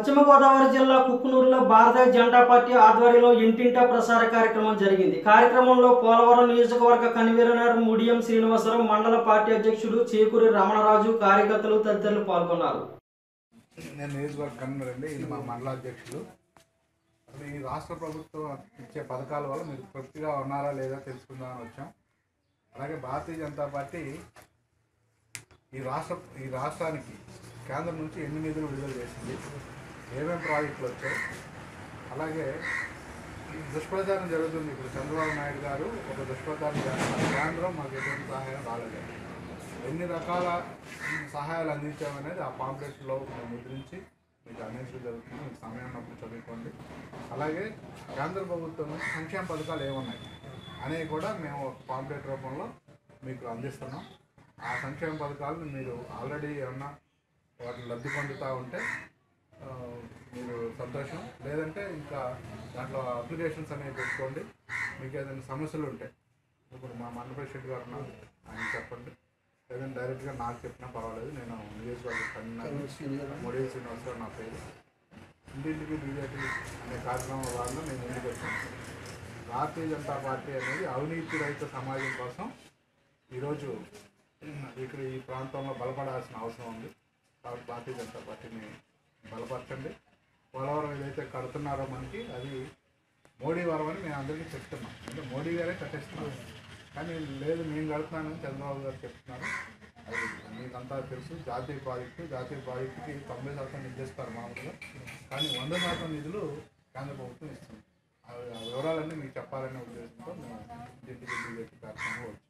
పశ్చిమ గోదావరి జిల్లా కుక్కునూరులో భారతీయ జనతా పార్టీ ఆధ్వర్యంలో ఇంటింటా ప్రసార కార్యక్రమం జరిగింది కార్యక్రమంలో పోలవరం నియోజకవర్గ కన్వీనర్ ముడియం శ్రీనివాసరావు మండల పార్టీ అధ్యక్షుడు చేకూరి రమణరాజు కార్యకర్తలు తదితరులు పాల్గొన్నారు నేను నియోజకవర్గ కన్వీనర్ అండి ఇది మా మండల అధ్యక్షులు అసలు ఈ రాష్ట్ర ప్రభుత్వం ఇచ్చే పథకాల వల్ల మీరు తృప్తిగా ఉన్నారా లేదా తెలుసుకుందామని వచ్చాం అలాగే భారతీయ జనతా పార్టీ ఈ రాష్ట్ర ఈ రాష్ట్రానికి కేంద్రం నుంచి ఎన్ని నిధులు విడుదల చేసింది ఏమేమి ప్రాజెక్టులు వచ్చాయి అలాగే ఈ దుష్ప్రచారం జరుగుతుంది ఇప్పుడు చంద్రబాబు నాయుడు గారు ఒక దుష్ప్రచారం చేస్తున్నారు కేంద్రం మాకు ఎటువంటి సహాయం రాలేదు ఎన్ని రకాల సహాయాలు అందించామనేది ఆ పాంప్లెట్లో మేము ముద్రించి మీకు అందించడం జరుగుతుంది మీకు సమయం ఉన్నప్పుడు చదువుకోండి అలాగే కేంద్ర ప్రభుత్వం నుంచి సంక్షేమ పథకాలు ఏమున్నాయి అనేవి కూడా మేము ఒక పాంప్లెట్ రూపంలో మీకు అందిస్తున్నాం ఆ సంక్షేమ పథకాలను మీరు ఆల్రెడీ ఏమన్నా వాటిని లబ్ధి పొందుతూ ఉంటే ఆ, మీరు సంతోషం లేదంటే ఇంకా దాంట్లో అప్లికేషన్స్ అనేవి పెట్టుకోండి మీకు ఏదైనా సమస్యలు ఉంటాయి ఇప్పుడు మా మండల ప్రెసిడెంట్ గారు ఉన్నారు ఆయన చెప్పండి లేదంటే డైరెక్ట్గా నాకు చెప్పినా పర్వాలేదు నేను నియోజకవర్గ కన్వీనర్ మోడీ శ్రీనివాసరావు నా పేరు ఇంటింటికి బీజేపీ అనే కార్యక్రమం వల్ల నేను ముందుకు వచ్చాను భారతీయ జనతా పార్టీ అనేది అవినీతి రహిత సమాజం కోసం ఈరోజు ఇక్కడ ఈ ప్రాంతంలో బలపడాల్సిన అవసరం ఉంది కాబట్టి భారతీయ జనతా పార్టీని బలపరచండి పోలవరం ఏదైతే కడుతున్నారో మనకి అది మోడీ వరం అని మేము అందరికీ చెప్తున్నాం అంటే మోడీ గారే కట్టేస్తున్నారు కానీ లేదు నేను కడుతున్నానని చంద్రబాబు గారు చెప్తున్నారు అది మీకంతా తెలుసు జాతీయ ప్రాజెక్టు జాతీయ ప్రాజెక్టుకి తొంభై శాతం నిధులు ఇస్తారు మామూలుగా కానీ వంద శాతం నిధులు కేంద్ర ప్రభుత్వం ఇస్తుంది ఆ ఆ వివరాలన్నీ మీకు చెప్పాలనే ఉద్దేశంతో మేము ఇంటింటికి బీజేపీ కార్యక్రమంలో వచ్చాం